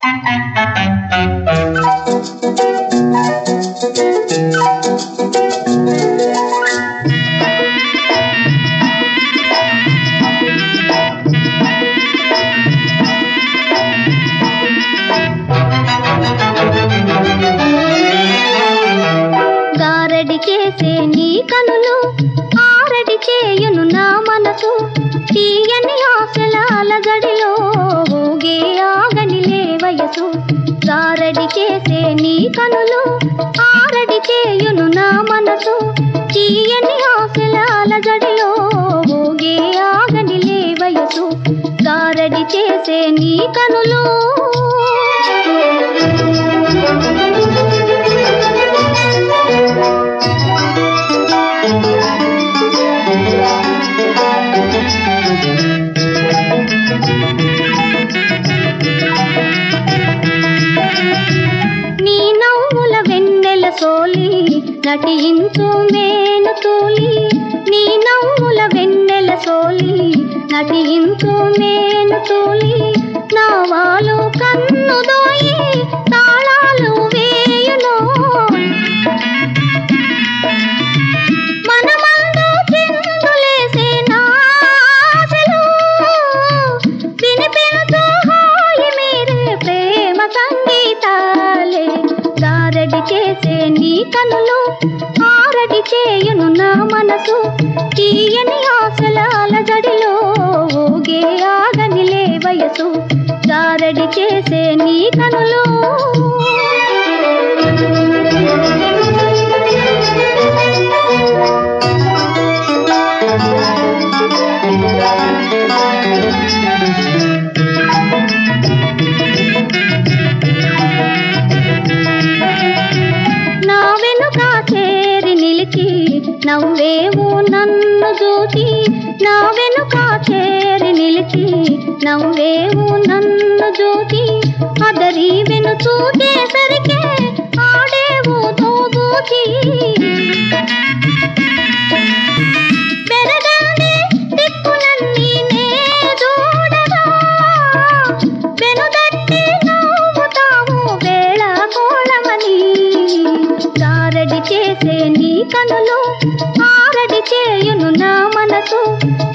గారడి చేసే నీ కనులు ఆరడి చేయును నా మనసు తీయని ఆశల అలజడిలో ఊగే ఆగనిలే వయసు గారడి చేసే నీ కనులు ఆరడి చేయును నా మనసు తీయని ఆశల అలజడిలో ఊగే ఆగనిలే వయసు గారడి చేసే నీ కనులు నీ నవ్వుల వెన్నెల సోలి నటించు మేను తూలి నీ నవ్వుల వెన్నెల సోలి నటించు మేను తూలి నా వాలు కన్ను దోయి తాళాలు వేయును మనమందు చిందులేసే నాశలు వినిపించు హాయి మీరే ప్రేమ సంగీతాలే గారడి చేసే నీ కనులు ఆరడి చేయును నా మనసు తీయని ఆశల అలజడిలో ఊగే ఆగనిలే వయసు గారడి చేసే నీ కనులు నా వెనుక చేరి నిలిచి నవ్వేవు నన్ను చూచి నా వెనుక చేరి నిలిచి నవ్వేవు నన్ను చూచి అదరి వెను చూచేసరికే ఆడేవు తోబూచి పెరగని దిక్కులన్నీ నే చూడగా వెనుదట్టి నవ్వుతావు వేళ కోళమని గారడి చేసే నీ కనులు ఆరడి చేయును నా మనసు